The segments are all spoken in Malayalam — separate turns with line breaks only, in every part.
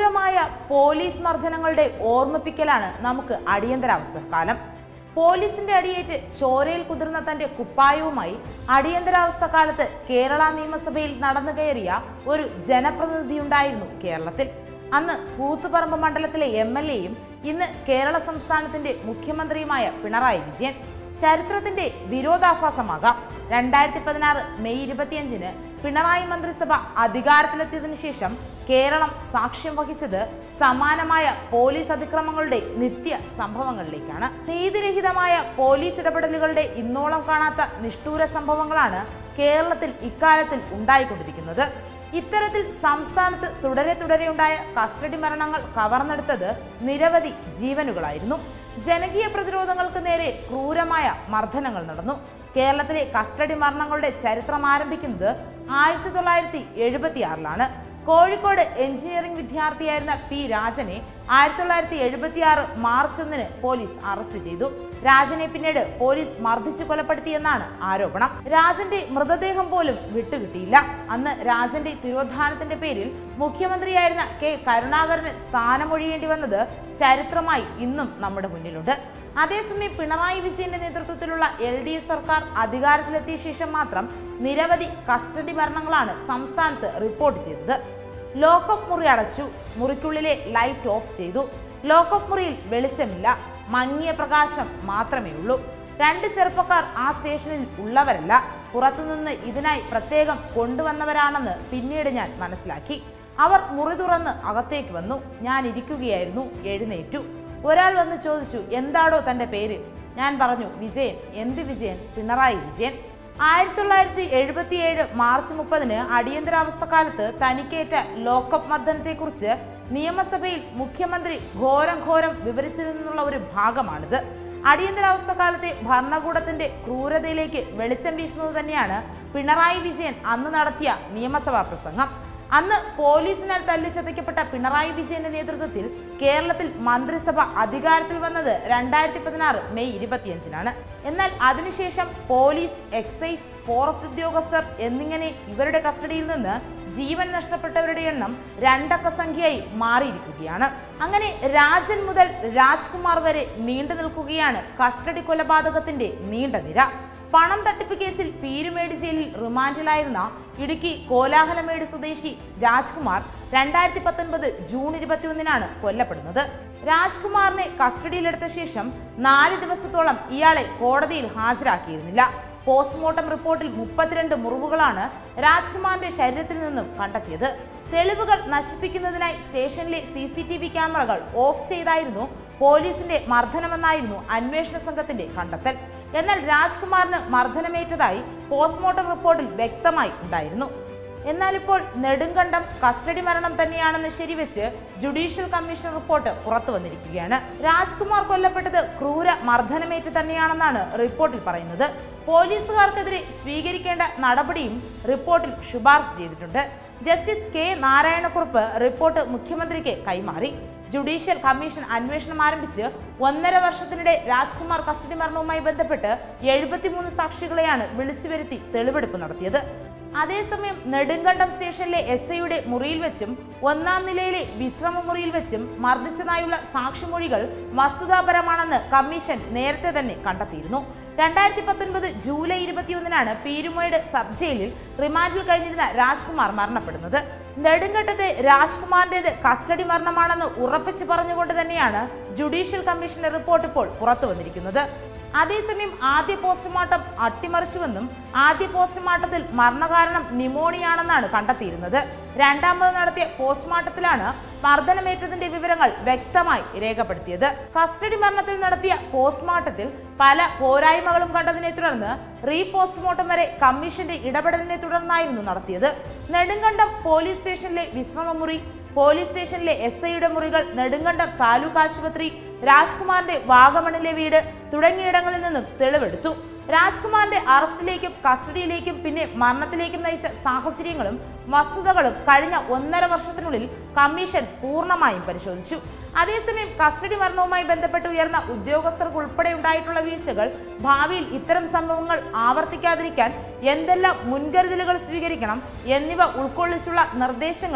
ക്രൂരമായ പോലീസ് മർദ്ദനങ്ങളുടെ ഓർമ്മിപ്പിക്കലാണ് നമുക്ക് അടിയന്തരാവസ്ഥ കാലം പോലീസിന്റെ അടിയേറ്റ് ചോരയിൽ കുതിർന്ന തന്റെ കുപ്പായവുമായി അടിയന്തരാവസ്ഥ കാലത്ത് കേരള നിയമസഭയിൽ നടന്നു കയറിയ ഒരു ജനപ്രതിനിധിയുണ്ടായിരുന്നു കേരളത്തിൽ അന്ന് കൂത്തുപറമ്പ് മണ്ഡലത്തിലെ എം എൽ എയും ഇന്ന് കേരള സംസ്ഥാനത്തിന്റെ മുഖ്യമന്ത്രിയുമായ പിണറായി വിജയൻ ചരിത്രത്തിന്റെ വിരോധാഭാസമാകാം രണ്ടായിരത്തി പതിനാറ് മെയ് ഇരുപത്തിയഞ്ചിന് പിണറായി മന്ത്രിസഭ അധികാരത്തിലെത്തിയതിനു ശേഷം കേരളം സാക്ഷ്യം വഹിച്ചത് സമാനമായ പോലീസ് അതിക്രമങ്ങളുടെ നിത്യ സംഭവങ്ങളിലേക്കാണ് നീതിരഹിതമായ പോലീസ് ഇടപെടലുകളുടെ ഇന്നോളം കാണാത്ത നിഷ്ഠൂര സംഭവങ്ങളാണ് കേരളത്തിൽ ഇക്കാലത്തിൽ ഉണ്ടായിക്കൊണ്ടിരിക്കുന്നത് ഇത്തരത്തിൽ സംസ്ഥാനത്ത് തുടരെ തുടരെ ഉണ്ടായ കസ്റ്റഡി മരണങ്ങൾ കവർന്നെടുത്തത് നിരവധി ജീവനുകളായിരുന്നു ജനകീയ പ്രതിരോധങ്ങൾക്ക് നേരെ ക്രൂരമായ മർദ്ദനങ്ങൾ നടന്നു കേരളത്തിലെ കസ്റ്റഡി മരണങ്ങളുടെ ചരിത്രം ആരംഭിക്കുന്നത് ആയിരത്തി തൊള്ളായിരത്തി എഴുപത്തി ആറിലാണ് കോഴിക്കോട് എഞ്ചിനീയറിംഗ് വിദ്യാർത്ഥിയായിരുന്ന പി രാജനെ ആയിരത്തി തൊള്ളായിരത്തി എഴുപത്തി ആറ് മാർച്ച് ഒന്നിന് പോലീസ് അറസ്റ്റ് ചെയ്തു രാജനെ പിന്നീട് പോലീസ് മർദ്ദിച്ചു കൊലപ്പെടുത്തിയെന്നാണ് ആരോപണം രാജന്റെ മൃതദേഹം പോലും വിട്ടുകിട്ടിയില്ല അന്ന് രാജന്റെ തിരോധാനത്തിന്റെ പേരിൽ മുഖ്യമന്ത്രിയായിരുന്ന കെ കരുണാകരന് സ്ഥാനമൊഴിയേണ്ടി വന്നത് ചരിത്രമായി ഇന്നും നമ്മുടെ മുന്നിലുണ്ട് അതേസമയം പിണറായി വിജയന്റെ നേതൃത്വത്തിലുള്ള എൽ ഡി എഫ് സർക്കാർ അധികാരത്തിലെത്തിയ ശേഷം മാത്രം നിരവധി കസ്റ്റഡി മരണങ്ങളാണ് സംസ്ഥാനത്ത് റിപ്പോർട്ട് ചെയ്തത് ലോക്കപ്പ് മുറി അടച്ചു മുറിക്കുള്ളിലെ ലൈറ്റ് ഓഫ് ചെയ്തു ലോക്കപ്പ് മുറിയിൽ വെളിച്ചമില്ല മങ്ങിയ പ്രകാശം മാത്രമേ ഉള്ളൂ രണ്ട് ചെറുപ്പക്കാർ ആ സ്റ്റേഷനിൽ ഉള്ളവരല്ല പുറത്തുനിന്ന് ഇതിനായി പ്രത്യേകം കൊണ്ടുവന്നവരാണെന്ന് പിന്നീട് ഞാൻ മനസ്സിലാക്കി അവർ മുറി തുറന്ന് അകത്തേക്ക് വന്നു ഞാൻ ഇരിക്കുകയായിരുന്നു എഴുന്നേറ്റു ഒരാൾ വന്ന് ചോദിച്ചു എന്താടോ തൻ്റെ പേര് ഞാൻ പറഞ്ഞു വിജയൻ എന്ത് വിജയൻ പിണറായി വിജയൻ ആയിരത്തി തൊള്ളായിരത്തി എഴുപത്തിയേഴ് മാർച്ച് മുപ്പതിന് അടിയന്തരാവസ്ഥ കാലത്ത് തനിക്കേറ്റ ലോക്കപ്പ് മർദ്ദനത്തെക്കുറിച്ച് നിയമസഭയിൽ മുഖ്യമന്ത്രി ഘോരം ഘോരം വിവരിച്ചിരുന്നുള്ള ഒരു ഭാഗമാണിത് അടിയന്തരാവസ്ഥ കാലത്തെ ഭരണകൂടത്തിന്റെ ക്രൂരതയിലേക്ക് വെളിച്ചം വീശുന്നത് തന്നെയാണ് പിണറായി വിജയൻ അന്ന് നടത്തിയ നിയമസഭാ പ്രസംഗം അന്ന് പോലീസിനാൽ തല്ലിച്ചതയ്ക്കപ്പെട്ട പിണറായി വിജയന്റെ നേതൃത്വത്തിൽ കേരളത്തിൽ മന്ത്രിസഭ അധികാരത്തിൽ വന്നത് രണ്ടായിരത്തി പതിനാറ് മെയ് ഇരുപത്തിയഞ്ചിനാണ് എന്നാൽ അതിനുശേഷം പോലീസ് എക്സൈസ് ഫോറസ്റ്റ് ഉദ്യോഗസ്ഥർ എന്നിങ്ങനെ ഇവരുടെ കസ്റ്റഡിയിൽ നിന്ന് ജീവൻ നഷ്ടപ്പെട്ടവരുടെ എണ്ണം രണ്ടക്ക സംഖ്യയായി മാറിയിരിക്കുകയാണ് അങ്ങനെ രാജൻ മുതൽ രാജ്കുമാർ വരെ നീണ്ടു നിൽക്കുകയാണ് കസ്റ്റഡി കൊലപാതകത്തിന്റെ നീണ്ട നിര പണം തട്ടിപ്പ് കേസിൽ പീരുമേട് ജയിലിൽ റിമാൻഡിലായിരുന്ന ഇടുക്കി കോലാഹലമേട് സ്വദേശി രാജ്കുമാർ രണ്ടായിരത്തി പത്തൊൻപത് ജൂൺ ഇരുപത്തിയൊന്നിനാണ് കൊല്ലപ്പെടുന്നത് രാജ്കുമാറിനെ കസ്റ്റഡിയിലെടുത്ത ശേഷം നാല് ദിവസത്തോളം ഇയാളെ കോടതിയിൽ ഹാജരാക്കിയിരുന്നില്ല പോസ്റ്റ്മോർട്ടം റിപ്പോർട്ടിൽ മുപ്പത്തിരണ്ട് മുറിവുകളാണ് രാജ്കുമാറിന്റെ ശരീരത്തിൽ നിന്നും കണ്ടെത്തിയത് തെളിവുകൾ നശിപ്പിക്കുന്നതിനായി സ്റ്റേഷനിലെ സി സി ടി വി ക്യാമറകൾ ഓഫ് ചെയ്തായിരുന്നു പോലീസിന്റെ മർദ്ദനമെന്നായിരുന്നു അന്വേഷണ സംഘത്തിന്റെ കണ്ടെത്തൽ എന്നാൽ രാജ്കുമാറിന് മർദ്ദനമേറ്റതായി പോസ്റ്റ്മോർട്ടം റിപ്പോർട്ടിൽ വ്യക്തമായി ഉണ്ടായിരുന്നു എന്നാൽ ഇപ്പോൾ നെടുങ്കണ്ടം കസ്റ്റഡി മരണം തന്നെയാണെന്ന് ശരിവെച്ച് ജുഡീഷ്യൽ കമ്മീഷൻ റിപ്പോർട്ട് പുറത്തു വന്നിരിക്കുകയാണ് രാജ്കുമാർ കൊല്ലപ്പെട്ടത് ക്രൂര മർദ്ദനമേറ്റ് തന്നെയാണെന്നാണ് റിപ്പോർട്ടിൽ പറയുന്നത് പോലീസുകാർക്കെതിരെ സ്വീകരിക്കേണ്ട നടപടിയും റിപ്പോർട്ടിൽ ശുപാർശ ചെയ്തിട്ടുണ്ട് ജസ്റ്റിസ് കെ നാരായണക്കുറുപ്പ് റിപ്പോർട്ട് മുഖ്യമന്ത്രിക്ക് കൈമാറി ജുഡീഷ്യൽ കമ്മീഷൻ അന്വേഷണം ആരംഭിച്ച് ഒന്നര വർഷത്തിനിടെ രാജ്കുമാർ കസ്റ്റഡി മരണവുമായി ബന്ധപ്പെട്ട് എഴുപത്തിമൂന്ന് സാക്ഷികളെയാണ് വിളിച്ചു വരുത്തി തെളിവെടുപ്പ് നടത്തിയത് അതേസമയം നെടുങ്കണ്ടം സ്റ്റേഷനിലെ എസ് ഐയുടെ മുറിയിൽ വെച്ചും ഒന്നാം നിലയിലെ വിശ്രമ മുറിയിൽ വെച്ചും മർദ്ദിച്ചതായുള്ള സാക്ഷിമൊഴികൾ വസ്തുതാപരമാണെന്ന് കമ്മീഷൻ നേരത്തെ തന്നെ കണ്ടെത്തിയിരുന്നു രണ്ടായിരത്തി പത്തൊൻപത് ജൂലൈ ഇരുപത്തിയൊന്നിനാണ് പീരുമേട് സബ് ജയിലിൽ റിമാൻഡിൽ കഴിഞ്ഞിരുന്ന രാജ്കുമാർ മരണപ്പെടുന്നത് നെടുങ്കണ്ടത്തെ രാജ്കുമാറിന്റേത് കസ്റ്റഡി മരണമാണെന്ന് ഉറപ്പിച്ചു പറഞ്ഞുകൊണ്ട് തന്നെയാണ് ജുഡീഷ്യൽ കമ്മീഷന്റെ റിപ്പോർട്ട് ഇപ്പോൾ പുറത്തു വന്നിരിക്കുന്നത് അതേസമയം ആദ്യ പോസ്റ്റ്മോർട്ടം അട്ടിമറിച്ചുവെന്നും ആദ്യ പോസ്റ്റ്മോർട്ടത്തിൽ മരണകാരണം നിമോണിയാണെന്നാണ് കണ്ടെത്തിയിരുന്നത് രണ്ടാമത് നടത്തിയ പോസ്റ്റ്മോർട്ടത്തിലാണ് മർദ്ദനമേറ്റതിന്റെ വിവരങ്ങൾ വ്യക്തമായി രേഖപ്പെടുത്തിയത് കസ്റ്റഡി മരണത്തിൽ നടത്തിയ പോസ്റ്റ്മോർട്ടത്തിൽ പല പോരായ്മകളും കണ്ടതിനെ തുടർന്ന് റീ പോസ്റ്റ്മോർട്ടം വരെ കമ്മീഷന്റെ ഇടപെടലിനെ തുടർന്നായിരുന്നു നടത്തിയത് നെടുങ്കണ്ടം പോലീസ് സ്റ്റേഷനിലെ വിശ്രമമുറി പോലീസ് സ്റ്റേഷനിലെ എസ് ഐയുടെ മുറികൾ നെടുങ്കണ്ടം താലൂക്ക് ആശുപത്രി രാജ്കുമാറിന്റെ വാഗമണിലെ വീട് തുടങ്ങിയിടങ്ങളിൽ നിന്നും തെളിവെടുത്തു രാജ്കുമാറിന്റെ അറസ്റ്റിലേക്കും കസ്റ്റഡിയിലേക്കും പിന്നെ മരണത്തിലേക്കും നയിച്ച സാഹചര്യങ്ങളും വസ്തുതകളും കഴിഞ്ഞ ഒന്നര വർഷത്തിനുള്ളിൽ കമ്മീഷൻ പൂർണ്ണമായും പരിശോധിച്ചു അതേസമയം കസ്റ്റഡി മരണവുമായി ബന്ധപ്പെട്ട് ഉയർന്ന ഉദ്യോഗസ്ഥർക്ക് ഉൾപ്പെടെ ഉണ്ടായിട്ടുള്ള വീഴ്ചകൾ ഭാവിയിൽ ഇത്തരം സംഭവങ്ങൾ ആവർത്തിക്കാതിരിക്കാൻ എന്തെല്ലാം മുൻകരുതലുകൾ സ്വീകരിക്കണം എന്നിവ ഉൾക്കൊള്ളിച്ചുള്ള നിർദ്ദേശങ്ങളും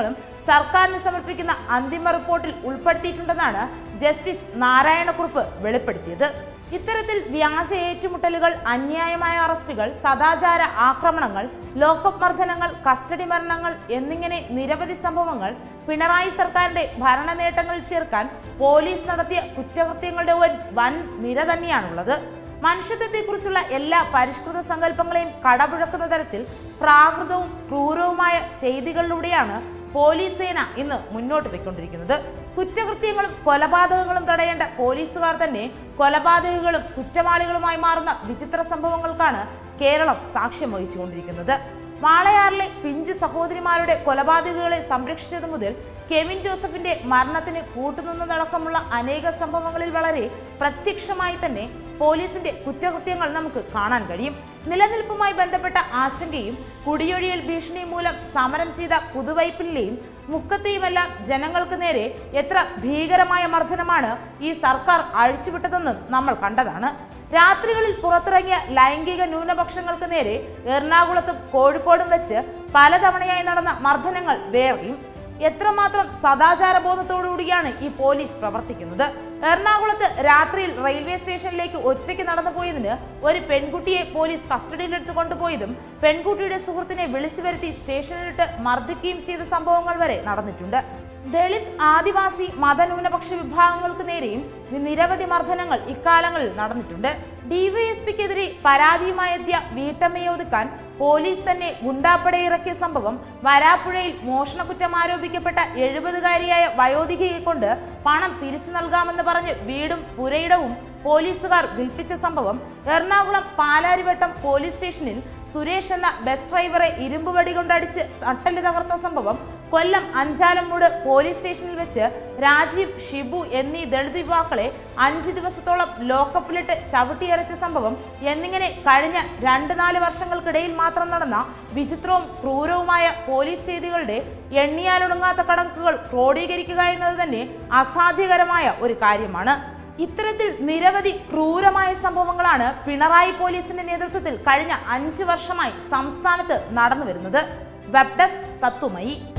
സർക്കാരിന് സമർപ്പിക്കുന്ന അന്തിമ റിപ്പോർട്ടിൽ ഉൾപ്പെടുത്തിയിട്ടുണ്ടെന്നാണ് ജസ്റ്റിസ് നാരായണക്കുറുപ്പ് വെളിപ്പെടുത്തിയത് ഇത്തരത്തിൽ വ്യാജ ഏറ്റുമുട്ടലുകൾ അന്യായമായ അറസ്റ്റുകൾ സദാചാര ആക്രമണങ്ങൾ ലോക്കപ്പ് മർദ്ദനങ്ങൾ കസ്റ്റഡി മരണങ്ങൾ എന്നിങ്ങനെ നിരവധി സംഭവങ്ങൾ പിണറായി സർക്കാരിന്റെ ഭരണ നേട്ടങ്ങളിൽ ചേർക്കാൻ പോലീസ് നടത്തിയ കുറ്റകൃത്യങ്ങളുടെ ഒരു വൻ നിര തന്നെയാണുള്ളത് മനുഷ്യത്വത്തെക്കുറിച്ചുള്ള എല്ലാ പരിഷ്കൃത സങ്കല്പങ്ങളെയും കടപുഴക്കുന്ന തരത്തിൽ പ്രാകൃതവും ക്രൂരവുമായ ചെയ്തികളിലൂടെയാണ് പോലീസ് സേന ഇന്ന് മുന്നോട്ട് പോയിക്കൊണ്ടിരിക്കുന്നത് കുറ്റകൃത്യങ്ങളും കൊലപാതകങ്ങളും തടയേണ്ട പോലീസുകാർ തന്നെ കൊലപാതകങ്ങളും കുറ്റവാളികളുമായി മാറുന്ന വിചിത്ര സംഭവങ്ങൾക്കാണ് കേരളം സാക്ഷ്യം വഹിച്ചുകൊണ്ടിരിക്കുന്നത് വാളയാറിലെ പിഞ്ചു സഹോദരിമാരുടെ കൊലപാതകങ്ങളെ സംരക്ഷിച്ചതു മുതൽ കെവിൻ ജോസഫിന്റെ മരണത്തിന് കൂട്ടുനിന്നതടക്കമുള്ള അനേക സംഭവങ്ങളിൽ വളരെ പ്രത്യക്ഷമായി തന്നെ പോലീസിന്റെ കുറ്റകൃത്യങ്ങൾ നമുക്ക് കാണാൻ കഴിയും നിലനിൽപ്പുമായി ബന്ധപ്പെട്ട ആശങ്കയും കുടിയൊഴിയൽ ഭീഷണിയും മൂലം സമരം ചെയ്ത പുതുവൈപ്പിലെയും മുക്കത്തെയുമെല്ലാം ജനങ്ങൾക്ക് നേരെ എത്ര ഭീകരമായ മർദ്ദനമാണ് ഈ സർക്കാർ അഴിച്ചുവിട്ടതെന്നും നമ്മൾ കണ്ടതാണ് രാത്രികളിൽ പുറത്തിറങ്ങിയ ലൈംഗിക ന്യൂനപക്ഷങ്ങൾക്ക് നേരെ എറണാകുളത്തും കോഴിക്കോടും വെച്ച് പലതവണയായി നടന്ന മർദ്ദനങ്ങൾ വേറെയും എത്രമാത്രം സദാചാര ബോധത്തോടുകൂടിയാണ് ഈ പോലീസ് പ്രവർത്തിക്കുന്നത് എറണാകുളത്ത് രാത്രിയിൽ റെയിൽവേ സ്റ്റേഷനിലേക്ക് ഒറ്റയ്ക്ക് നടന്നു പോയതിന് ഒരു പെൺകുട്ടിയെ പോലീസ് കസ്റ്റഡിയിലെടുത്ത് കൊണ്ടുപോയതും പെൺകുട്ടിയുടെ സുഹൃത്തിനെ വിളിച്ചു വരുത്തി സ്റ്റേഷനിലിട്ട് മർദ്ദിക്കുകയും ചെയ്ത സംഭവങ്ങൾ വരെ നടന്നിട്ടുണ്ട് ദളിത് ആദിവാസി മതന്യൂനപക്ഷ വിഭാഗങ്ങൾക്ക് നേരെയും നിരവധി മർദ്ദനങ്ങൾ ഇക്കാലങ്ങളിൽ നടന്നിട്ടുണ്ട് ഡിവൈഎസ്പിക്കെതിരെ പരാതിയുമായി എത്തിയ വീട്ടമ്മയെ ഒതുക്കാൻ പോലീസ് തന്നെ ഗുണ്ടാപ്പട ഇറക്കിയ സംഭവം വരാപ്പുഴയിൽ മോഷണക്കുറ്റം ആരോപിക്കപ്പെട്ട എഴുപതുകാരിയായ വയോധികയെ കൊണ്ട് പണം തിരിച്ചു നൽകാമെന്ന് പറഞ്ഞ് വീടും പുരയിടവും പോലീസുകാർ വിൽപ്പിച്ച സംഭവം എറണാകുളം പാലാരിവട്ടം പോലീസ് സ്റ്റേഷനിൽ സുരേഷ് എന്ന ബസ് ഡ്രൈവറെ ഇരുമ്പ് വടി കൊണ്ടടിച്ച് തട്ടല് തകർത്ത സംഭവം കൊല്ലം അഞ്ചാലമ്മൂട് പോലീസ് സ്റ്റേഷനിൽ വെച്ച് രാജീവ് ഷിബു എന്നീ ദളിത് യുവാക്കളെ അഞ്ച് ദിവസത്തോളം ലോക്കപ്പിലിട്ട് ചവിട്ടിയരച്ച സംഭവം എന്നിങ്ങനെ കഴിഞ്ഞ രണ്ട് നാല് വർഷങ്ങൾക്കിടയിൽ മാത്രം നടന്ന വിചിത്രവും ക്രൂരവുമായ പോലീസ് ചെയ്തികളുടെ എണ്ണിയാലൊടുങ്ങാത്ത കണക്കുകൾ ക്രോഡീകരിക്കുക എന്നത് തന്നെ അസാധ്യകരമായ ഒരു കാര്യമാണ് ഇത്തരത്തിൽ നിരവധി ക്രൂരമായ സംഭവങ്ങളാണ് പിണറായി പോലീസിന്റെ നേതൃത്വത്തിൽ കഴിഞ്ഞ അഞ്ചു വർഷമായി സംസ്ഥാനത്ത് നടന്നു വരുന്നത് വെബ് ഡെസ്ക് തത്തുമയി